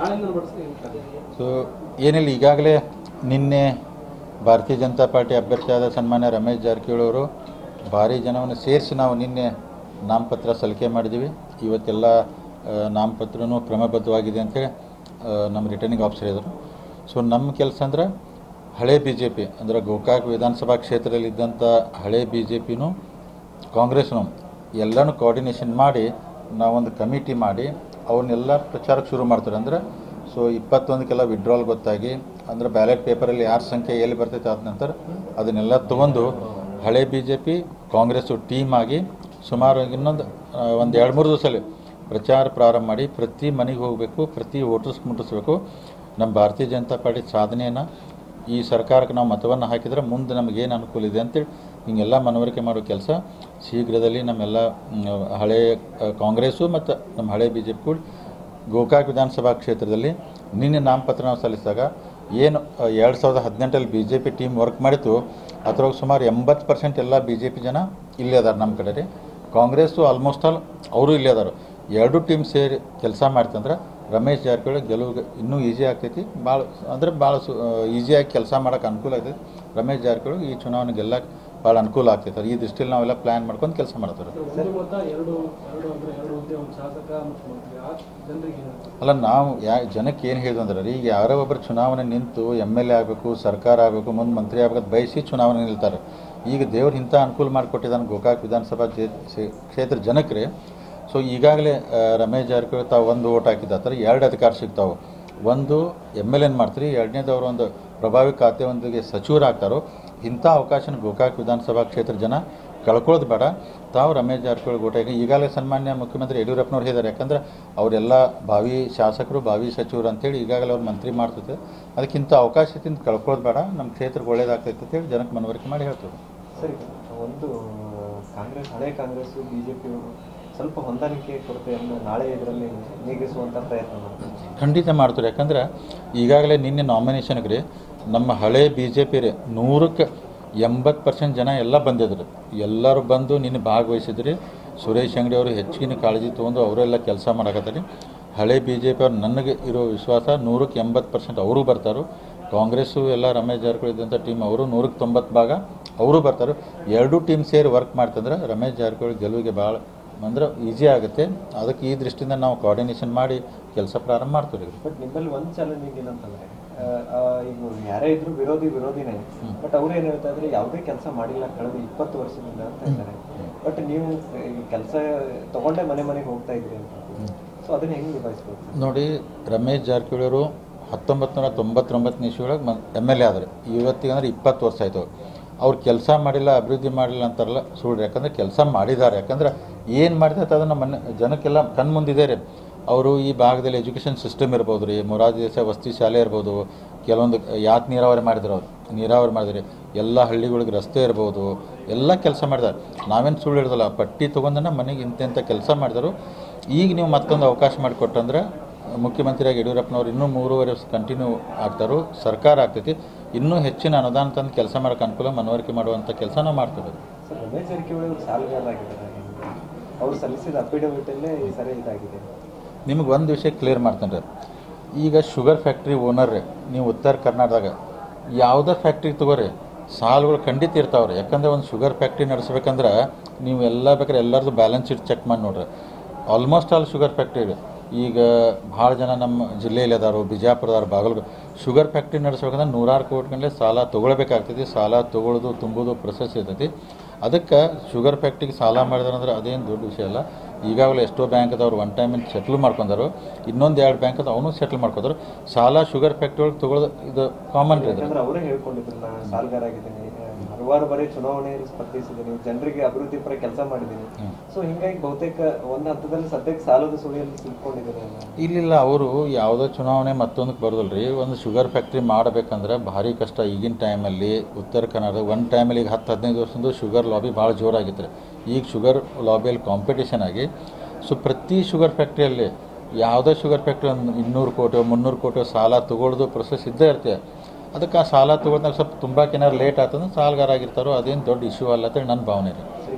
ನಾಳೆಯಿಂದ ಬಡಿಸ್ಲಿ ಸೊ ಏನಿಲ್ಲ ಈಗಾಗಲೇ ನಿನ್ನೆ ಭಾರತೀಯ ಜನತಾ ಪಾರ್ಟಿ ಅಭ್ಯರ್ಥಿಯಾದ ಸನ್ಮಾನ್ಯ ರಮೇಶ್ ಜಾರಕಿಹೊಳಿ ಅವರು ಭಾರಿ ಜನವನ್ನು ಸೇರಿಸಿ ನಾವು ನಿನ್ನೆ ನಾಮಪತ್ರ ಸಲ್ಲಿಕೆ ಮಾಡಿದ್ದೀವಿ ಇವತ್ತೆಲ್ಲ ಆ, ನಾಮಪತ್ರನೂ ಕ್ರಮಬದ್ಧವಾಗಿದೆ ಅಂತೇಳಿ ಆ, ನಮ್ಮ ರಿಟರ್ನಿಂಗ್ ಆಫೀಸರ್ ಇದ್ದರು ಸೊ ನಮ್ಮ ಕೆಲಸ ಅಂದ್ರೆ ಹಳೆ ಬಿ ಜೆ ಪಿ ಅಂದರೆ ಗೋಕಾಕ್ ವಿಧಾನಸಭಾ ಕ್ಷೇತ್ರದಲ್ಲಿ ಇದ್ದಂಥ ಹಳೆ ಬಿ ಜೆ ಪಿನೂ ಕಾಂಗ್ರೆಸ್ನು ಎಲ್ಲನೂ ಕೋಆರ್ಡಿನೇಷನ್ ಮಾಡಿ ನಾವೊಂದು ಕಮಿಟಿ ಮಾಡಿ ಅವನ್ನೆಲ್ಲ ಪ್ರಚಾರಕ್ಕೆ ಶುರು ಮಾಡ್ತಾರೆ ಅಂದರೆ ಸೊ ಇಪ್ಪತ್ತೊಂದಕ್ಕೆಲ್ಲ ವಿಡ್ರಾಲ್ ಗೊತ್ತಾಗಿ ಅಂದರೆ ಬ್ಯಾಲೆಟ್ ಪೇಪರಲ್ಲಿ ಯಾರ ಸಂಖ್ಯೆ ಎಲ್ಲಿ ಬರ್ತೈತೆ ಆದ ನಂತರ ಅದನ್ನೆಲ್ಲ ತೊಗೊಂಡು ಹಳೆ B J P Congress team ಆಗಿ ಸುಮಾರು ಇನ್ನೊಂದು ಒಂದು ಎರಡು ಮೂರು ದಿವಸದಲ್ಲಿ ಪ್ರಚಾರ ಪ್ರಾರಂಭ ಮಾಡಿ ಪ್ರತಿ ಮನೆಗೆ ಹೋಗಬೇಕು ಪ್ರತಿ ವೋಟರ್ಸ್ ಮುಟ್ಟಿಸ್ಬೇಕು ನಮ್ಮ ಭಾರತೀಯ ಜನತಾ ಪಾರ್ಟಿ ಸಾಧನೆಯನ್ನು ಈ ಸರ್ಕಾರಕ್ಕೆ ನಾವು ಮತವನ್ನು ಹಾಕಿದರೆ ಮುಂದೆ ನಮಗೇನು ಅನುಕೂಲ ಇದೆ ಅಂತೇಳಿ ಹಿಂಗೆಲ್ಲ ಮನವರಿಕೆ ಮಾಡೋ ಕೆಲಸ ಶೀಘ್ರದಲ್ಲಿ ನಮ್ಮೆಲ್ಲ ಮ್, ಹಳೆ ಆ, ಕಾಂಗ್ರೆಸ್ಸು ಮತ್ತು ನಮ್ಮ ಹಳೆ ಬಿ ಜೆ ಪಿ ಕೂಡ ಗೋಕಾಕ್ ವಿಧಾನಸಭಾ ಕ್ಷೇತ್ರದಲ್ಲಿ ನಿನ್ನೆ ನಾಮಪತ್ರ ನಾವು ಸಲ್ಲಿಸಿದಾಗ ಏನು ಎರಡು ಸಾವಿರದ ಹದಿನೆಂಟರಲ್ಲಿ B J P team work ಮಾಡಿತ್ತು ಅದ್ರೊಳಗೆ ಸುಮಾರು ಎಂಬತ್ತು ಪರ್ಸೆಂಟ್ ಎಲ್ಲ ಬಿ ಜೆ ಪಿ ಜನ ಇಲ್ಲೇ ಅದಾರೆ ನಮ್ಮ ಕಡೆ ರೀ ಕಾಂಗ್ರೆಸ್ಸು ಆಲ್ಮೋಸ್ಟ್ ಆಲ್ ಅವರು ಇಲ್ಲೇ ಅದಾರು ಎರಡು ಟೀಮ್ ಸೇರಿ ಕೆಲಸ ಮಾಡ್ತಂದ್ರೆ ರಮೇಶ್ ಜಾರಕಿಹೊಳಿ ಗೆಲುವು ಇನ್ನೂ ಈಸಿ ಆಗ್ತೈತಿ ಭಾಳ ಅಂದರೆ ಭಾಳ ಸು ಈಸಿಯಾಗಿ ಕೆಲಸ ಮಾಡೋಕೆ ಅನುಕೂಲ ಆಗ್ತೈತಿ ರಮೇಶ್ ಜಾರಕಿಹೊಳಿ ಈ ಚುನಾವಣೆ ಗೆಲ್ಲಕ್ಕೆ ಭಾಳ ಅನುಕೂಲ ಆಗ್ತೈತೆ ಈ ದೃಷ್ಟಿಯಲ್ಲಿ ನಾವೆಲ್ಲ ಪ್ಲ್ಯಾನ್ ಮಾಡ್ಕೊಂಡು ಕೆಲಸ ಮಾಡ್ತಾರೆ ಒಂದು ಮತ ಎರಡು ಎರಡು ಅಂದ್ರೆ ಎರಡು ಹುದ್ದೆ ಒಂದು ಶಾಸಕ ಮುಖ್ಯಮಂತ್ರಿ ಆ ಜನರಿಗೆ ಏನು ಅಲ್ಲ ನಾವು ಯಾ ಜನಕ್ಕೆ ಏನು ಹೇಳಿದ್ವು ಅಂದ್ರೆ ಈಗ ಯಾರೋ ಒಬ್ಬರು ಚುನಾವಣೆ ನಿಂತು ಎಮ್ ಎಲ್ ಎ ಆಗಬೇಕು ಸರ್ಕಾರ ಆಗಬೇಕು ಮುಂದೆ ಮಂತ್ರಿ ಆಗಬೇಕು ಬಯಸಿ ಚುನಾವಣೆ ನಿಲ್ತಾರೆ ಈಗ ದೇವ್ರು ಇಂಥ ಅನುಕೂಲ ಮಾಡಿಕೊಟ್ಟಿದ್ದಾನೆ ಗೋಕಾಕ್ ವಿಧಾನಸಭಾ ಜೆ- ಕ್ಷೇ- ಕ್ಷೇತ್ರ ಜನಕ್ಕೆ ಸೊ ಈಗಾಗಲೇ ಆ, ರಮೇಶ್ ಜಾರಕಿಹೊಳಿ ತಾವು ಒಂದು ಓಟ್ ಹಾಕಿದ್ದ ಥರ ಎರಡು ಅಧಿಕಾರ ಸಿಗ್ತಾವೆ ಒಂದು ಎಮ್ ಎಲ್ ಎನ್ ಮಾಡ್ತೀರಿ ಎರಡನೇದವರು ಒಂದು ಪ್ರಭಾವಿ ಖಾತೆ ಒಂದಿಗೆ ಸಚಿವರಾಗ್ತಾರೋ ಇಂಥ ಅವಕಾಶನ ಗೋಕಾಕ್ ವಿಧಾನಸಭಾ ಕ್ಷೇತ್ರ ಜನ ಕಳ್ಕೊಳ್ಳೋದು ಬೇಡ ತಾವು ರಮೇಶ್ ಜಾರಕಿಹೊಳಿ ಗೋಟ ಈಗ ಈಗಾಗಲೇ ಸನ್ಮಾನ್ಯ ಮುಖ್ಯಮಂತ್ರಿ ಯಡಿಯೂರಪ್ಪನವ್ರು ಹೇಳಿದ್ದಾರೆ ಯಾಕಂದ್ರೆ ಅವರೆಲ್ಲ ಭಾವಿ ಶಾಸಕರು ಭಾವಿ ಸಚಿವರು ಅಂತೇಳಿ ಈಗಾಗಲೇ ಅವ್ರು ಮಂತ್ರಿ ಮಾಡ್ತಿದ್ದೆ ಅದಕ್ಕಿಂತ ಅವಕಾಶದಿಂದ ಕಳ್ಕೊಳ್ಳೋದು ಬೇಡ ನಮ್ಮ ಕ್ಷೇತ್ರಕ್ಕೆ ಒಳ್ಳೇದಾಗ್ತೈತೆ ಅಂತೇಳಿ ಜನಕ್ಕೆ ಮನವರಿಕೆ ಮಾಡಿ ಹೇಳ್ತೀವಿ ಸರಿ ಒಂದು ಕಾಂಗ್ರೆಸ್ ಹಳೆ ಕಾಂಗ್ರೆಸ್ ಬಿಜೆಪಿಯವರು ಸ್ವಲ್ಪ ಹೊಂದಾಣಿಕೆ ಕೊರತೆಯನ್ನು ನಾಳೆ ಇದರಲ್ಲಿ ನೀಗಿಸುವಂತ ಪ್ರಯತ್ನ ಮಾಡ್ತಾರೆ ಖಂಡಿತ ಮಾಡ್ತಾರೆ ಯಾಕಂದ್ರೆ ಈಗಾಗಲೇ ನಿನ್ನೆ ನಾಮಿನೇಷನ್ಗೆ ರೀ ನಮ್ಮ ಹಳೆ ಬಿ ಜೆ ಪಿ ರೀ ನೂರಕ್ಕೆ ಎಂಬತ್ತು ಪರ್ಸೆಂಟ್ ಜನ ಎಲ್ಲ ಬಂದಿದ್ರು ಎಲ್ಲರೂ ಬಂದು ನಿನ್ನೆ ಭಾಗವಹಿಸಿದ್ರಿ ಸುರೇಶ್ ಅಂಗಡಿ ಅವರು ಹೆಚ್ಚಿನ ಕಾಳಜಿ ತೊಗೊಂಡು ಅವರೆಲ್ಲ ಕೆಲಸ ಮಾಡಕತ್ತಾರೆ ಹಳೆ ಬಿ ಜೆ ಪಿ ಅವ್ರು ನನಗೆ ಇರೋ ವಿಶ್ವಾಸ ನೂರಕ್ಕೆ ಎಂಬತ್ತು ಪರ್ಸೆಂಟ್ ಅವರು ಬರ್ತಾರೆ ಕಾಂಗ್ರೆಸ್ಸು ಎಲ್ಲ ರಮೇಶ್ ಜಾರಕಿಹೊಳಿ ಇದ್ದಂಥ ಟೀಮ್ ಅವರು ನೂರಕ್ಕೆ ತೊಂಬತ್ತು ಭಾಗ ಅವರು ಬರ್ತಾರೆ ಎರಡೂ ಟೀಮ್ ಸೇರಿ ವರ್ಕ್ ಮಾಡ್ತಂದ್ರೆ ರಮೇಶ್ ಜಾರಕಿಹೊಳಿ ಗೆಲುವಿಗೆ ಭಾಳ ಅಂದ್ರೆ ಈಸಿ ಆಗುತ್ತೆ ಅದಕ್ಕೆ ಈ ದೃಷ್ಟಿಯಿಂದ ನಾವು ಕೋಆರ್ಡಿನೇಷನ್ ಮಾಡಿ ಕೆಲಸ ಪ್ರಾರಂಭ ಮಾಡ್ತೀವಿ ಬಟ್ ನಿಮ್ಮಲ್ಲಿ ಒಂದು ಚಾಲೆಂಜಿಂಗ್ ಏನಂತಂದ್ರೆ ಆ, ಆ, ಈಗ ಯಾರೇ ಇದ್ರು ವಿರೋಧಿ ವಿರೋಧಿನೇ ಬಟ್ ಅವ್ರು ಏನ್ ಹೇಳ್ತಾ ಇದ್ರೆ ಯಾವುದೇ ಕೆಲಸ ಮಾಡಿಲ್ಲ ಕಳೆದ ಇಪ್ಪತ್ತು ವರ್ಷದಿಂದ ಅಂತ ಹೇಳ್ತಾರೆ ಬಟ್ ನೀವು ಕೆಲಸ ತಗೊಂಡೇ ಮನೆ ಮನೆಗೆ ಹೋಗ್ತಾ ಇದ್ರಿ ಅಂತ ಸೊ ಅದನ್ನ ಹೆಂಗ್ ನಿಭಾಯಿಸ್ಬೇಕು ನೋಡಿ ರಮೇಶ್ ಜಾರಕಿಹೊಳಿ ಅವರು ಹತ್ತೊಂಬತ್ತು ನೂರ ತೊಂಬತ್ತೊಂಬತ್ತನೇ ಇಸ್ವಿಯೊಳಗೆ ಮ ಎಮ್ ಎಲ್ ಎ ಆದರು ಇವತ್ತಿಗೆ ಅಂದ್ರೆ ಇಪ್ಪತ್ತು ವರ್ಷ ಆಯಿತು ಅವ್ರು ಕೆಲಸ ಮಾಡಿಲ್ಲ ಅಭಿವೃದ್ಧಿ ಮಾಡಿಲ್ಲ ಅಂತಾರಲ್ಲ ಸುಳ್ಳು ಯಾಕಂದರೆ ಕೆಲಸ ಮಾಡಿದ್ದಾರೆ ಯಾಕಂದ್ರೆ ಏನು ಮಾಡಿದ್ರೆ ಅದನ್ನು ಮನೆ ಜನಕ್ಕೆಲ್ಲ ಕಣ್ಮುಂದಿದೆ ರೀ ಅವರು ಈ ಭಾಗದಲ್ಲಿ ಎಜುಕೇಷನ್ ಸಿಸ್ಟಮ್ ಇರ್ಬೋದು ರೀ ಮೊರಾರ್ಜಿ ದೇಸಾಯಿ ವಸತಿ ಶಾಲೆ ಇರ್ಬೋದು ಕೆಲವೊಂದು ಯಾಕೆ ನೀರಾವರಿ ಮಾಡಿದ್ರು ಅವ್ರು ನೀರಾವರಿ ಮಾಡಿದ್ರಿ ಎಲ್ಲ ಹಳ್ಳಿಗಳಿಗೆ ರಸ್ತೆ ಇರ್ಬೋದು ಎಲ್ಲ ಕೆಲಸ ಮಾಡಿದ್ದಾರೆ ನಾವೇನು ಸುಳ್ಳು ಹಿಡ್ದಲ್ಲ ಪಟ್ಟಿ ತೊಗೊಂಡನ ಮನೆಗೆ ಇಂತೆಂಥ ಕೆಲಸ ಮಾಡಿದರು ಈಗ ನೀವು ಮತ್ತೊಂದು ಅವಕಾಶ ಮಾಡಿಕೊಟ್ಟಂದ್ರೆ ಮುಖ್ಯಮಂತ್ರಿಯಾಗಿ ಯಡಿಯೂರಪ್ಪನವ್ರು ಇನ್ನೂ ಮೂರುವರೆ ವರ್ಷ ಕಂಟಿನ್ಯೂ ಆಗ್ತಾರೋ ಸರ್ಕಾರ ಆಗ್ತೈತಿ ಇನ್ನೂ ಹೆಚ್ಚಿನ ಅನುದಾನ ತಂದು ಕೆಲಸ ಮಾಡೋಕೆ ಅನುಕೂಲ ಮನವರಿಕೆ ಮಾಡುವಂಥ ಕೆಲಸ ನಾವು ಮಾಡ್ತೀವಿ ಸರ್ ರಮೇಶ್ ಜಾರಕಿಹೊಳಿ ಅವರು ಸಾಲಗಾರರಾಗಿದ್ದಾರೆ ಅವ್ರು ಸಲ್ಲಿಸಿದ ಅಫಿಡವಿಟ್ ಅಲ್ಲೇ ಈ ಸರಿ ಇದಾಗಿದೆ ನಿಮಗೆ ಒಂದು ವಿಷಯ ಕ್ಲಿಯರ್ ಮಾಡ್ತೇನೆ ರೀ ಈಗ ಶುಗರ್ ಫ್ಯಾಕ್ಟ್ರಿ ಓನರ್ ನೀವು ಉತ್ತರ ಕರ್ನಾಟಕದಾಗ ಯಾವುದೇ ಫ್ಯಾಕ್ಟ್ರಿ ತಗೋರಿ ಸಾಲಗಳು ಖಂಡಿತ ಇರ್ತಾವೆ ರೀ ಯಾಕಂದ್ರೆ ಒಂದು ಶುಗರ್ ಫ್ಯಾಕ್ಟ್ರಿ ನಡೆಸ್ಬೇಕಂದ್ರೆ ನೀವು ಎಲ್ಲ ಬೇಕಾದ್ರೆ ಎಲ್ಲರದ್ದು ಬ್ಯಾಲೆನ್ಸ್ ಶೀಟ್ ಚೆಕ್ ಮಾಡಿ ನೋಡ್ರಿ ಆಲ್ಮೋಸ್ಟ್ ಆಲ್ ಶುಗರ್ ಫ್ಯಾಕ್ಟ್ರಿ ರೀ ಈಗ ಭಾಳ ಜನ ನಮ್ಮ ಜಿಲ್ಲೆಯಲ್ಲಿ ಅದಾರು ಬಿಜಾಪುರದಾರು ಬಾಗಲಕೋಟೆ ಶುಗರ್ ಫ್ಯಾಕ್ಟ್ರಿ ನಡೆಸ್ಬೇಕಂದ್ರೆ ನೂರಾರು ಕೋಟಿ ಗಂಟಲೆ ಸಾಲ ತೊಗೊಳ್ಬೇಕಾಗ್ತೈತಿ ಸಾಲ ತೊಗೊಳ್ಳೋದು ತುಂಬೋದು ಪ್ರೊಸೆಸ್ ಇರ್ತೈತಿ ಅದಕ್ಕೆ ಶುಗರ್ ಫ್ಯಾಕ್ಟ್ರಿಗೆ ಸಾಲ ಮಾಡಿದಾರಂದ್ರೆ ಅದೇನು ದೊಡ್ಡ ವಿಷಯ ಅಲ್ಲ ಈಗಾಗಲೇ ಎಷ್ಟೋ ಬ್ಯಾಂಕ್ ಅದಾವ್ರು ಒನ್ ಟೈಮ್ ಸೆಟ್ಲ್ ಮಾಡ್ಕೊಂಡಾರು ಇನ್ನೊಂದು ಎರಡು ಬ್ಯಾಂಕ್ ಅದ ಅವನು ಸೆಟ್ಲ್ ಮಾಡ್ಕೊಂಡ್ರು ಸಾಲ ಶುಗರ್ ಫ್ಯಾಕ್ಟ್ರಿ ಒಳಗೆ ತೊಗೊಳೋದು ಇದು ಕಾಮನ್ ರೀ ಇದು ಯಾಕಂದ್ರೆ ಅವರೇ ಹೇಳ್ಕೊಂಡಿದ್ರು ನಾನು ಸಾಲಗಾರ ಆಗಿದ್ದೀನಿ ಹಲವಾರು ಬಾರಿ ಚುನಾವಣೆಯಲ್ಲಿ ಸ್ಪರ್ಧಿಸಿದ್ದೀನಿ ಜನರಿಗೆ ಅಭಿವೃದ್ಧಿ ಪರ ಕೆಲಸ ಮಾಡಿದ್ದೀನಿ ಸೊ ಹಿಂಗಾಗಿ ಬಹುತೇಕ ಒಂದು ಹಂತದಲ್ಲಿ ಸದ್ಯಕ್ಕೆ ಸಾಲದ ಸುಳಿಯಲ್ಲಿ ಸಿಕ್ಕೊಂಡಿದ್ದೀನಿ ನಾನು. ಇಲ್ಲಿಲ್ಲ ಅವರು ಯಾವುದೋ ಚುನಾವಣೆ ಮತ್ತೊಂದಕ್ಕೆ ಬರೋದಿಲ್ಲ ರೀ ಒಂದು ಶುಗರ್ ಫ್ಯಾಕ್ಟ್ರಿ ಮಾಡಬೇಕಂದ್ರೆ ಭಾರಿ ಕಷ್ಟ ಈಗಿನ ಟೈಮಲ್ಲಿ ಉತ್ತರ ಕನ್ನಡ ಒಂದು ಟೈಮಲ್ಲಿ ಈಗ ಹತ್ತು ಹದಿನೈದು ವರ್ಷದಿಂದ ಶುಗರ್ ಲಾಬಿ ಭಾಳ ಜೋರಾಗಿತ್ತು ರೀ ಈಗ ಶುಗರ್ ಲಾಬಿಯಲ್ಲಿ ಕಾಂಪಿಟೇಷನ್ ಆಗಿ ಸೊ ಪ್ರತಿ ಶುಗರ್ ಫ್ಯಾಕ್ಟ್ರಿಯಲ್ಲಿ ಯಾವುದೇ ಶುಗರ್ ಫ್ಯಾಕ್ಟ್ರಿ ಒಂದು ಇನ್ನೂರು ಕೋಟಿ ಮುನ್ನೂರು ಕೋಟಿ ಸಾಲ ತೊಗೊಳ್ಳೋದು ಪ್ರೊಸೆಸ್ ಇದ್ದೇ ಇರ್ತದೆ ಅದಕ್ಕೆ ಆ ಸಾಲ ತೊಗೊಳ್ದಾಗ ಸ್ವಲ್ಪ ತುಂಬ ಏನಾರು ಲೇಟ್ ಆತಂದ್ರೆ ಸಾಲಗಾರ ಆಗಿರ್ತಾರೋ ಅದೇನು ದೊಡ್ಡ ಇಶ್ಯೂ ಅಲ್ಲ ಅಂತೇಳಿ ನನ್ನ ಭಾವನೆ ರೀ ಸೊ ಈಗ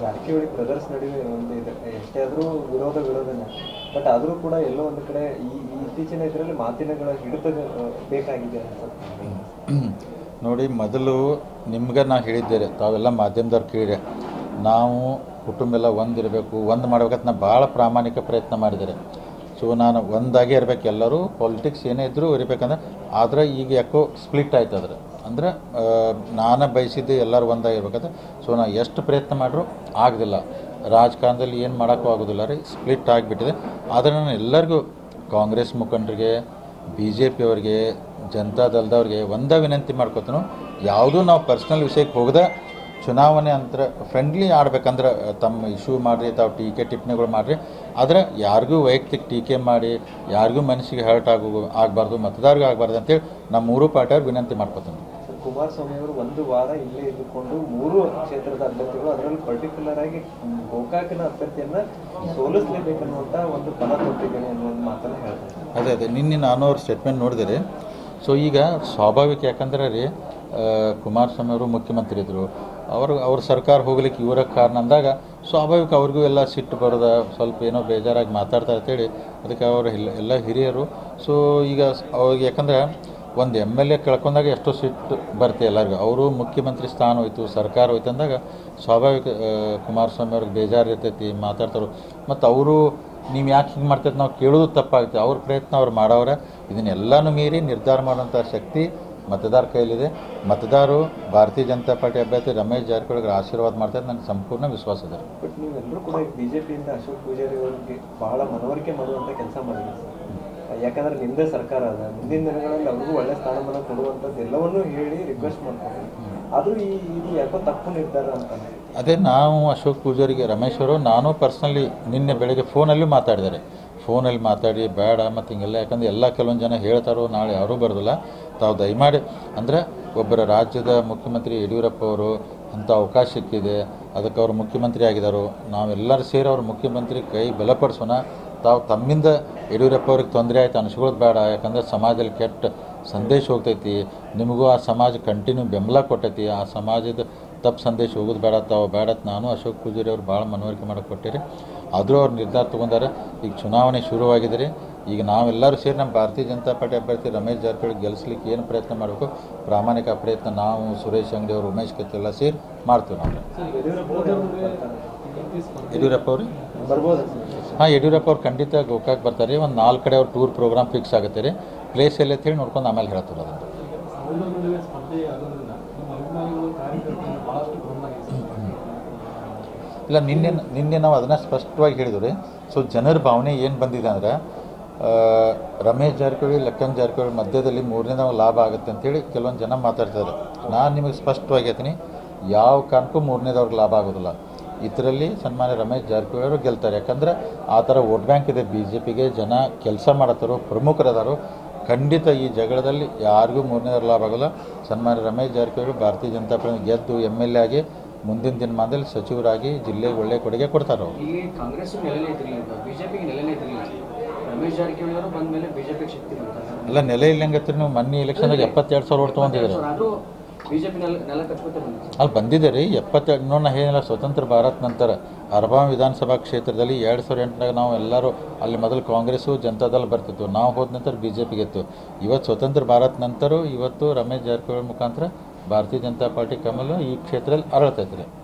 ಜಾರಕಿಹೊಳಿ ಬ್ರದರ್ಸ್ ನಡುವೆ ಒಂದು ಇದೆ ಎಷ್ಟೇ ಆದರೂ ವಿರೋಧ ವಿರೋಧನೇ ಬಟ್ ಆದರೂ ಕೂಡ ಎಲ್ಲೋ ಒಂದು ಕಡೆ ಈ ಈ ಇತ್ತೀಚಿನ ಇದರಲ್ಲಿ ಮಾತಿನಗಳ ಹಿಡಿತ ಆ, ಬೇಕಾಗಿದೆ ಅನ್ಸುತ್ತೆ ನೋಡಿ ಮೊದಲು ನಿಮ್ಗೆ ನಾ ಹೇಳಿದ್ದೇನೆ ತಾವೆಲ್ಲ ಮಾಧ್ಯಮದವ್ರು ಕೇಳಿದೆ ನಾವು ಕುಟುಂಬ ಎಲ್ಲ ಒಂದಿರಬೇಕು ಒಂದು ಮಾಡ್ಬೇಕಂತ ನಾ ಭಾಳ ಪ್ರಾಮಾಣಿಕ ಪ್ರಯತ್ನ ಮಾಡಿದ್ದಾರೆ ಸೊ ನಾನು ಒಂದಾಗೇ ಇರಬೇಕು ಎಲ್ಲರೂ ಪಾಲಿಟಿಕ್ಸ್ ಏನೇ ಇದ್ದರೂ ಇರಬೇಕಂದ್ರೆ ಆದರೆ ಈಗ ಯಾಕೋ ಸ್ಪ್ಲಿಟ್ ಆಯ್ತು ಅದ್ರ ಅಂದ್ರೆ ಆ, ನಾನು ಬಯಸಿದ್ದು ಎಲ್ಲರೂ ಒಂದಾಗಿರ್ಬೇಕಂದ್ರೆ ಸೊ ನಾ ಎಷ್ಟು ಪ್ರಯತ್ನ ಮಾಡ್ರೂ ಆಗೋದಿಲ್ಲ ರಾಜಕಾರಣದಲ್ಲಿ ಏನು ಮಾಡೋಕ್ಕೂ ಆಗೋದಿಲ್ಲ ರೀ ಸ್ಪ್ಲಿಟ್ ಆಗಿಬಿಟ್ಟಿದೆ ಆದರೆ ನಾನು ಎಲ್ಲರಿಗೂ ಕಾಂಗ್ರೆಸ್ ಮುಖಂಡರಿಗೆ ಬಿ ಜೆ ಪಿಯವ್ರಿಗೆ ಜನತಾ ದಳದವ್ರಿಗೆ ಒಂದೇ ವಿನಂತಿ ಮಾಡ್ಕೊತನು ಯಾವುದೂ ನಾವು ಪರ್ಸ್ನಲ್ ವಿಷಯಕ್ಕೆ ಹೋಗದೆ ಚುನಾವಣೆ ಅಂತ ಫ್ರೆಂಡ್ಲಿ ಆಡ್ಬೇಕಂದ್ರೆ ತಮ್ಮ ಇಶ್ಯೂ ಮಾಡಿರಿ ತಾವು ಟೀಕೆ ಟಿಪ್ಪಣಿಗಳು ಮಾಡಿರಿ ಆದರೆ ಯಾರಿಗೂ ವೈಯಕ್ತಿಕ ಟೀಕೆ ಮಾಡಿ ಯಾರಿಗೂ ಮನಸ್ಸಿಗೆ ಹರ್ಟ್ ಆಗೋ ಆಗಬಾರ್ದು ಮತದಾರರಿಗೂ ಆಗಬಾರ್ದು ಅಂತೇಳಿ ನಮ್ಮ ಮೂರು ಪಾರ್ಟಿಯವ್ರು ವಿನಂತಿ ಮಾಡ್ಕೊತೀನಿ ಸರ್, ಕುಮಾರಸ್ವಾಮಿ ಅವರು ಒಂದು ವಾರ ಇಲ್ಲೇ ಇದ್ದುಕೊಂಡು ಮೂರು ಕ್ಷೇತ್ರದ ಅಭ್ಯರ್ಥಿಗಳು ಅದರಲ್ಲಿ ಪರ್ಟಿಕ್ಯುಲರ್ ಆಗಿ ಗೋಕಾಕಿನ ಅಭ್ಯರ್ಥಿಯನ್ನ ಸೋಲಿಸಲೇಬೇಕನ್ನುವಂತ ಒಂದು ಫಲ ಕೊಟ್ಟಿದ್ದೇನೆ ಅನ್ನೋ ಒಂದು ಮಾತನ್ನ ಹೇಳ್ತಾರೆ ಅದೇ ಅದೇ ನಿನ್ನೆ ನಾನು ಅವ್ರ ಸ್ಟೇಟ್ಮೆಂಟ್ ನೋಡಿದೆ ಸೊ ಈಗ ಸ್ವಾಭಾವಿಕ ಯಾಕಂದ್ರೆ ರೀ ಆ, ಕುಮಾರಸ್ವಾಮಿ ಅವರು ಮುಖ್ಯಮಂತ್ರಿ ಇದ್ದರು ಅವರು ಅವ್ರ ಸರ್ಕಾರ ಹೋಗ್ಲಿಕ್ಕೆ ಇವರ ಕಾರಣ ಅಂದಾಗ ಸ್ವಾಭಾವಿಕ ಅವ್ರಿಗೂ ಎಲ್ಲ ಸಿಟ್ಟು ಬರೋದ ಸ್ವಲ್ಪ ಏನೋ ಬೇಜಾರಾಗಿ ಮಾತಾಡ್ತಾರೆ ಅಂತೇಳಿ ಅದಕ್ಕೆ ಅವರು ಎಲ್ಲ ಎಲ್ಲ ಹಿರಿಯರು ಸೊ ಈಗ ಸ್- ಅವ್ರಿಗೆ ಯಾಕಂದ್ರೆ ಒಂದು ಎಮ್ ಎಲ್ ಎ ಕಳ್ಕೊಂಡಾಗ ಎಷ್ಟೋ ಸಿಟ್ಟು ಬರುತ್ತೆ ಎಲ್ಲರಿಗೂ ಅವರು ಮುಖ್ಯಮಂತ್ರಿ ಸ್ಥಾನ ಹೋಯ್ತು ಸರ್ಕಾರ ಹೋಯ್ತು ಅಂದಾಗ ಸ್ವಾಭಾವಿಕ ಆ, ಕುಮಾರಸ್ವಾಮಿ ಅವ್ರಿಗೆ ಬೇಜಾರು ಇರ್ತೈತಿ ಮಾತಾಡ್ತಾರೆ ಮತ್ತು ಅವರು ನೀವು ಯಾಕೆ ಹಿಂಗೆ ಮಾಡ್ತೈತೆ ನಾವು ಕೇಳೋದು ತಪ್ಪಾಗುತ್ತೆ ಅವ್ರ ಪ್ರಯತ್ನ ಅವ್ರು ಮಾಡವ್ರೆ ಇದನ್ನೆಲ್ಲನೂ ಮೀರಿ ನಿರ್ಧಾರ ಮಾಡೋಂಥ ಶಕ್ತಿ ಮತದಾರ ಕೈಲಿದೆ ಮತದಾರರು ಭಾರತೀಯ ಜನತಾ ಪಾರ್ಟಿ ಅಭ್ಯರ್ಥಿ ರಮೇಶ್ ಜಾರಕಿಹೊಳಿಗೆ ಆಶೀರ್ವಾದ ಮಾಡ್ತಾರೆ ನನಗೆ ಸಂಪೂರ್ಣ ವಿಶ್ವಾಸ ಇದೆ ಬಟ್ ನೀವೆಲ್ಲರೂ ಕೂಡ ಬಿಜೆಪಿಯಿಂದ ಅಶೋಕ್ ಪೂಜಾರಿ ಅವರಿಗೆ ಬಹಳ ಮನವರಿಕೆ ಮಾಡುವಂತ ಕೆಲಸ ಮಾಡಿದ್ರಿ ಸರ್ ಯಾಕಂದ್ರೆ ನಿಮ್ದೇ ಸರ್ಕಾರ ಅದ ಮುಂದಿನ ದಿನಗಳಲ್ಲಿ ಅವ್ರಿಗೂ ಒಳ್ಳೆ ಸ್ಥಾನಮಾನ ಕೊಡುವಂಥದ್ದು ಎಲ್ಲವನ್ನೂ ಹೇಳಿ ರಿಕ್ವೆಸ್ಟ್ ಮಾಡ್ತಾರೆ ಆದ್ರೂ ಈ ಇದು ಯಾಕೋ ತಪ್ಪು ನಿರ್ಧಾರ ಅಂತ ಅನ್ಸುತ್ತೆ. ಅದೇ ನಾವು ಅಶೋಕ್ ಪೂಜಾರಿಗೆ ರಮೇಶ್ ಅವರು ನಾನು ಪರ್ಸ್ನಲಿ ನಿನ್ನೆ ಬೆಳಗ್ಗೆ ಫೋನಲ್ಲೂ ಮಾತಾಡಿದ್ದಾರೆ ಫೋನಲ್ಲಿ ಮಾತಾಡಿ ಬೇಡ ಮತ್ತು ಹಿಂಗೆಲ್ಲ ಯಾಕಂದ್ರೆ ಎಲ್ಲ ಕೆಲವೊಂದು ಜನ ಹೇಳ್ತಾರೋ ನಾಳೆ ಯಾರೂ ಬರೋದಿಲ್ಲ ತಾವು ದಯಮಾಡಿ ಅಂದರೆ ಒಬ್ಬರ ರಾಜ್ಯದ ಮುಖ್ಯಮಂತ್ರಿ ಯಡಿಯೂರಪ್ಪ ಅವರು ಅಂಥ ಅವಕಾಶ ಸಿಕ್ಕಿದೆ ಅದಕ್ಕೆ ಅವರು ಮುಖ್ಯಮಂತ್ರಿ ಆಗಿದ್ದಾರೆ ನಾವೆಲ್ಲರೂ ಸೇರಿ ಅವ್ರ ಮುಖ್ಯಮಂತ್ರಿ ಕೈ ಬಲಪಡಿಸೋಣ ತಾವು ತಮ್ಮಿಂದ ಯಡಿಯೂರಪ್ಪ ಅವ್ರಿಗೆ ತೊಂದರೆ ಆಯ್ತು ಅನ್ಸ್ಕೊಳ್ಳೋದು ಬೇಡ ಯಾಕಂದ್ರೆ ಸಮಾಜದಲ್ಲಿ ಕೆಟ್ಟ ಸಂದೇಶ ಹೋಗ್ತೈತಿ ನಿಮಗೂ ಆ ಸಮಾಜ ಕಂಟಿನ್ಯೂ ಬೆಂಬಲ ಕೊಟ್ಟೈತಿ ಆ ಸಮಾಜದ ತಪ್ಪು ಸಂದೇಶ ಹೋಗೋದು ಬೇಡ ತಾವು ಬೇಡ ಅಂತ ನಾನು ಅಶೋಕ್ ಪೂಜಾರಿ ಅವ್ರು ಭಾಳ ಮನವರಿಕೆ ಮಾಡಕ್ಕೆ ಕೊಟ್ಟಿರಿ ಆದರೂ ಅವ್ರು ನಿರ್ಧಾರ ತೊಗೊಂಡಾರೆ ಈಗ ಚುನಾವಣೆ ಶುರುವಾಗಿದೆ ರೀ ಈಗ ನಾವೆಲ್ಲರೂ ಸೇರಿ ನಮ್ಮ ಭಾರತೀಯ ಜನತಾ ಪಾರ್ಟಿ ಅಭ್ಯರ್ಥಿ ರಮೇಶ್ ಜಾರಕಿಹೊಳಿ ಗೆಲ್ಲಿಸ್ಲಿಕ್ಕೆ ಏನು ಪ್ರಯತ್ನ ಮಾಡಬೇಕು ಪ್ರಾಮಾಣಿಕ ಪ್ರಯತ್ನ ನಾವು ಸುರೇಶ್ ಅಂಗಡಿ ಅವರು ಉಮೇಶ್ ಕತ್ತಿ ಎಲ್ಲ ಸೇರಿ ಮಾಡ್ತೀವಿ ನಾವು ಯಡಿಯೂರಪ್ಪ ಅವ್ರು ಯಾವಾಗ ಬರ್ತಾರೆ? ಯಡಿಯೂರಪ್ಪ ಅವ್ರಿ ಬರ್ಬೋದಾ ಹಾಂ ಯಡಿಯೂರಪ್ಪ ಅವ್ರು ಖಂಡಿತ ಗೋಕಾಕ್ ಬರ್ತಾರೆ ಒಂದು ನಾಲ್ಕು ಕಡೆ ಅವ್ರ ಟೂರ್ ಪ್ರೋಗ್ರಾಮ್ ಫಿಕ್ಸ್ ಆಗುತ್ತೆ ರೀ ಪ್ಲೇಸ್ ಎಲ್ಲಿ ಅಂತ ಹೇಳಿ ನೋಡ್ಕೊಂಡು ಆಮೇಲೆ ಹೇಳ್ತಾರೆ ಅದನ್ನು ಸಾವಿರ ನಡುವೆ ಸ್ಪರ್ಧೆ ಆಗೋದ್ರಿಂದ ನಿಮ್ಮ ಅಭಿಮಾನಿಗಳು ಕಾರ್ಯಕರ್ತರು ಭಾಳಷ್ಟು ಗೊಂದಲಾಗಿದೆ ಇಲ್ಲ ನಿನ್ನೆ ನಿನ್ನೆ ನಾವು ಅದನ್ನು ಸ್ಪಷ್ಟವಾಗಿ ಹೇಳಿದ್ವಿ ರೀ ಸೊ ಜನರ ಭಾವನೆ ಏನು ಬಂದಿದೆ ಅಂದ್ರೆ ಆ, ರಮೇಶ್ ಜಾರಕಿಹೊಳಿ ಲಕ್ಕನ್ ಜಾರಕಿಹೊಳಿ ಮಧ್ಯದಲ್ಲಿ ಮೂರನೇ ನಾವು ಲಾಭ ಆಗುತ್ತೆ ಅಂತೇಳಿ ಕೆಲವೊಂದು ಜನ ಮಾತಾಡ್ತಾರೆ ನಾನು ನಿಮಗೆ ಸ್ಪಷ್ಟವಾಗಿ ಹೇಳ್ತೀನಿ ಯಾವ ಕಾರಣಕ್ಕೂ ಮೂರನೇದವ್ರಿಗೆ ಲಾಭ ಆಗೋದಿಲ್ಲ ಇದರಲ್ಲಿ ಸನ್ಮಾನ್ಯ ರಮೇಶ್ ಜಾರಕಿಹೊಳಿ ಅವರು ಗೆಲ್ತಾರೆ ಯಾಕಂದ್ರೆ ಆ ಥರ ವೋಟ್ ಬ್ಯಾಂಕ್ ಇದೆ ಬಿ ಜೆ ಪಿಗೆ ಜನ ಕೆಲಸ ಮಾಡತ್ತಾರೋ ಪ್ರಮುಖರದಾರೋ ಖಂಡಿತ ಈ ಜಗಳದಲ್ಲಿ ಯಾರಿಗೂ ಮೂರನೇದವ್ರ ಲಾಭ ಆಗೋಲ್ಲ ಸನ್ಮಾನ್ಯ ರಮೇಶ್ ಜಾರಕಿಹೊಳಿ ಭಾರತೀಯ ಜನತಾ ಪಾರ್ಟಿ ಗೆದ್ದು ಎಮ್ ಎಲ್ ಎ ಆಗಿ ಮುಂದಿನ ದಿನಮಾನದಲ್ಲಿ ಸಚಿವರಾಗಿ ಜಿಲ್ಲೆಗೆ ಒಳ್ಳೆಯ ಕೊಡುಗೆ ಕೊಡ್ತಾರೆ ಅವರು ಇಲ್ಲಿ ಕಾಂಗ್ರೆಸ್ ನೆಲೆನೇ ಇದ್ದಿರಲಿಲ್ಲ ಬಿಜೆಪಿಗೆ ನೆಲೆನೇ ಇದ್ದಿರಲಿಲ್ಲ ರಮೇಶ್ ಜಾರಕಿಹೊಳಿ ಅವರು ಬಂದ ಮೇಲೆ ಬಿಜೆಪಿಗೆ ಶಕ್ತಿ ಬಂತಾರೆ ಅಲ್ಲ ನೆಲೆ ಇಲ್ಲಂಗತ್ರಿ ನೀವು ಮೊನ್ನೆ ಎಲೆಕ್ಷನ್ದಾಗ ಎಪ್ಪತ್ತೆರಡು ಸಾವಿರ ಓಟ್ ತೊಗೊಂಡಿದ್ದೀರಿ ಆದರೂ ಬಿಜೆಪಿ ನೆಲ ನೆಲ ಕಚ್ಕೊತ ಬಂದಿದೆ ಅಲ್ಲಿ ಬಂದಿದೆ ರೀ ಎಪ್ಪತ್ತೆರಡು ನೋಡಿ ನಾ ಏನಿಲ್ಲ ಸ್ವತಂತ್ರ ಭಾರತ್ ನಂತರ ಅರ್ಬಾಂ ವಿಧಾನಸಭಾ ಕ್ಷೇತ್ರದಲ್ಲಿ ಎರಡು ಸಾವಿರದ ಎಂಟರಾಗ ನಾವು ಎಲ್ಲರೂ ಅಲ್ಲಿ ಮೊದಲು ಕಾಂಗ್ರೆಸ್ಸು ಜನತಾದಳ ಬರ್ತಿತ್ತು ನಾವು ಹೋದ ನಂತರ ಬಿ ಜೆ ಪಿಗೆ ಇತ್ತು ಇವತ್ತು ಸ್ವತಂತ್ರ ಭಾರತ್ ನಂತರ ಇವತ್ತು ರಮೇಶ್ ಜಾರಕಿಹೊಳಿ ಮುಖಾಂತರ ಭಾರತೀಯ ಜನತಾ ಪಾರ್ಟಿ ಕಮಲ ಈ ಕ್ಷೇತ್ರದಲ್ಲಿ ಅರಳ್ತೈತೆ ರೀ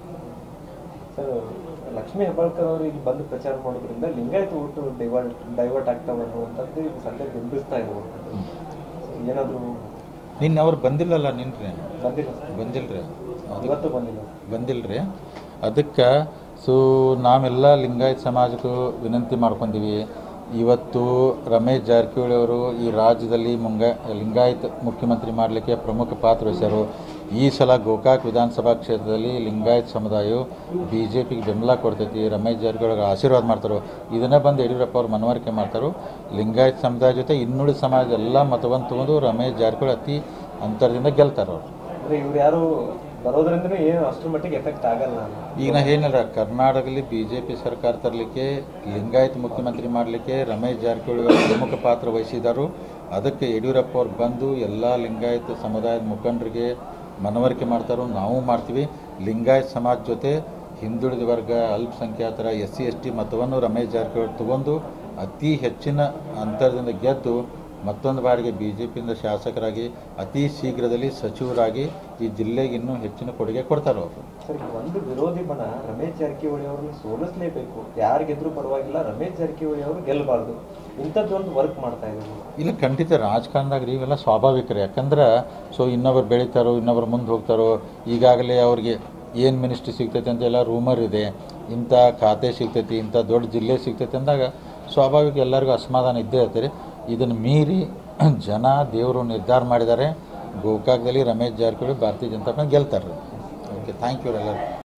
ಸರ್ ಲಕ್ಷ್ಮೀ ಹೆಬ್ಬಾಳ್ಕರ್ ಅವರು ಈಗ ಬಂದು ಪ್ರಚಾರ ಮಾಡೋದ್ರಿಂದ ಲಿಂಗಾಯತ ಓಟು ಡೈವರ್ಟ್ ಡೈವರ್ಟ್ ಆಗ್ತಾವ ಅನ್ನುವಂಥದ್ದು ಈಗ ಸದ್ಯ ಬಿಂಬಿಸ್ತಾ ಇರುವಂಥದ್ದು ಏನಾದರೂ ನಿನ್ನೆ ಅವ್ರು ಬಂದಿಲ್ಲಲ್ಲ ನಿನ್ರಿ ಬಂದಿಲ್ಲ ಸರ್ ಬಂದಿಲ್ಲ ರೀ ಇವತ್ತು ಬಂದಿಲ್ಲ ಬಂದಿಲ್ಲ ರೀ ಅದಕ್ಕೆ ಸೊ ನಾವೆಲ್ಲ ಲಿಂಗಾಯತ್ ಸಮಾಜಕ್ಕೂ ವಿನಂತಿ ಮಾಡ್ಕೊಂಡೀವಿ ಇವತ್ತು ರಮೇಶ್ ಜಾರಕಿಹೊಳಿ ಅವರು ಈ ರಾಜ್ಯದಲ್ಲಿ ಮುಂಗ ಲಿಂಗಾಯತ್ ಮುಖ್ಯಮಂತ್ರಿ ಮಾಡಲಿಕ್ಕೆ ಪ್ರಮುಖ ಪಾತ್ರ ವಹಿಸ್ಯಾರು ಈ ಸಲ ಗೋಕಾಕ್ ವಿಧಾನಸಭಾ ಕ್ಷೇತ್ರದಲ್ಲಿ ಲಿಂಗಾಯತ್ ಸಮುದಾಯವು ಬಿ ಜೆ ಪಿಗೆ ಬೆಂಬಲ ಕೊಡ್ತೈತಿ ರಮೇಶ್ ಜಾರಕಿಹೊಳಿ ಆಶೀರ್ವಾದ ಮಾಡ್ತಾರೆ ಇದನ್ನೇ ಬಂದು ಯಡಿಯೂರಪ್ಪ ಅವ್ರು ಮನವರಿಕೆ ಮಾಡ್ತಾರೆ ಲಿಂಗಾಯತ್ ಸಮುದಾಯ ಜೊತೆ ಇನ್ನುಳಿದ ಸಮಾಜ ಎಲ್ಲ ಮತವನ್ನು ತಗೊಂಡು ರಮೇಶ್ ಜಾರಕಿಹೊಳಿ ಅತಿ ಅಂತರದಿಂದ ಗೆಲ್ತಾರೆ ಅವರು ಅಂದ್ರೆ ಇವ್ರು ಯಾರು ಬರೋದ್ರಿಂದನೂ ಏನು ಅಷ್ಟರ ಮಟ್ಟಿಗೆ ಎಫೆಕ್ಟ್ ಆಗಲ್ಲ ಈಗ ನಾ ಏನಿಲ್ಲ ಕರ್ನಾಟಕದಲ್ಲಿ ಬಿ ಜೆ ಪಿ ಸರ್ಕಾರ ತರಲಿಕ್ಕೆ ಲಿಂಗಾಯತ್ ಮುಖ್ಯಮಂತ್ರಿ ಮಾಡಲಿಕ್ಕೆ ರಮೇಶ್ ಜಾರಕಿಹೊಳಿ ಅವರು ಪ್ರಮುಖ ಪಾತ್ರ ವಹಿಸಿದರು ಅದಕ್ಕೆ ಯಡಿಯೂರಪ್ಪ ಅವ್ರು ಬಂದು ಎಲ್ಲ ಲಿಂಗಾಯತ್ ಸಮುದಾಯದ ಮುಖಂಡರಿಗೆ ಮನವರಿಕೆ ಮಾಡ್ತಾರೋ ನಾವು ಮಾಡ್ತೀವಿ ಲಿಂಗಾಯತ್ ಸಮಾಜ ಜೊತೆ ಹಿಂದುಳಿದ ವರ್ಗ ಅಲ್ಪಸಂಖ್ಯಾತರ ಎಸ್ ಸಿ ಎಸ್ ಟಿ ಮತವನ್ನು ರಮೇಶ್ ಜಾರಕಿಹೊಳಿ ತಗೊಂಡು ಅತಿ ಹೆಚ್ಚಿನ ಅಂತರದಿಂದ ಗೆದ್ದು ಮತ್ತೊಂದು ಬಾರಿಗೆ ಬಿ ಜೆ ಪಿಯಿಂದ ಶಾಸಕರಾಗಿ ಅತಿ ಶೀಘ್ರದಲ್ಲಿ ಸಚಿವರಾಗಿ ಈ ಜಿಲ್ಲೆಗೆ ಇನ್ನೂ ಹೆಚ್ಚಿನ ಕೊಡುಗೆ ಕೊಡ್ತಾರೆ ಅವರು ಸರ್ ಈಗ ಒಂದು ವಿರೋಧಿ ಬಣ ರಮೇಶ್ ಜಾರಕಿಹೊಳಿ ಅವರನ್ನು ಸೋಲಿಸಲೇಬೇಕು ಯಾರು ಗೆದ್ರೂ ಪರವಾಗಿಲ್ಲ ರಮೇಶ್ ಜಾರಕಿಹೊಳಿ ಅವರು ಗೆಲ್ಲಬಾರ್ದು ಇಂಥದ್ದೊಂದು ವರ್ಕ್ ಮಾಡ್ತಾ ಇದ್ದಾರೆ ಇಲ್ಲ ಖಂಡಿತ ರಾಜಕಾರಣದಾಗ ರೀ ಇವೆಲ್ಲ ಸ್ವಾಭಾವಿಕ ಯಾಕಂದ್ರೆ ಸೊ ಇನ್ನೊಬ್ರು ಬೆಳೀತಾರೋ ಇನ್ನೊಬ್ರು ಮುಂದೆ ಹೋಗ್ತಾರೋ ಈಗಾಗಲೇ ಅವ್ರಿಗೆ ಏನು ಮಿನಿಸ್ಟ್ರಿ ಸಿಗ್ತೈತೆ ಅಂತೆಲ್ಲ ರೂಮರ್ ಇದೆ ಇಂಥ ಖಾತೆ ಸಿಗ್ತೈತಿ ಇಂಥ ದೊಡ್ಡ ಜಿಲ್ಲೆ ಸಿಗ್ತೈತೆ ಅಂದಾಗ ಸ್ವಾಭಾವಿಕ ಎಲ್ಲರಿಗೂ ಅಸಮಾಧಾನ ಇದ್ದೇ ಇರ್ತಾರೆ ಇದನ್ನು ಮೀರಿ ಜನ ದೇವರು ನಿರ್ಧಾರ ಮಾಡಿದ್ದಾರೆ ಗೋಕಾಕ್ದಲ್ಲಿ ರಮೇಶ್ ಜಾರಕಿಹೊಳಿ ಭಾರತೀಯ ಜನತಾ ಪಾರ್ಟಿ ಗೆಲ್ತಾರೆ ಓಕೆ ಥ್ಯಾಂಕ್ ಯು ಎಲ್ಲರೂ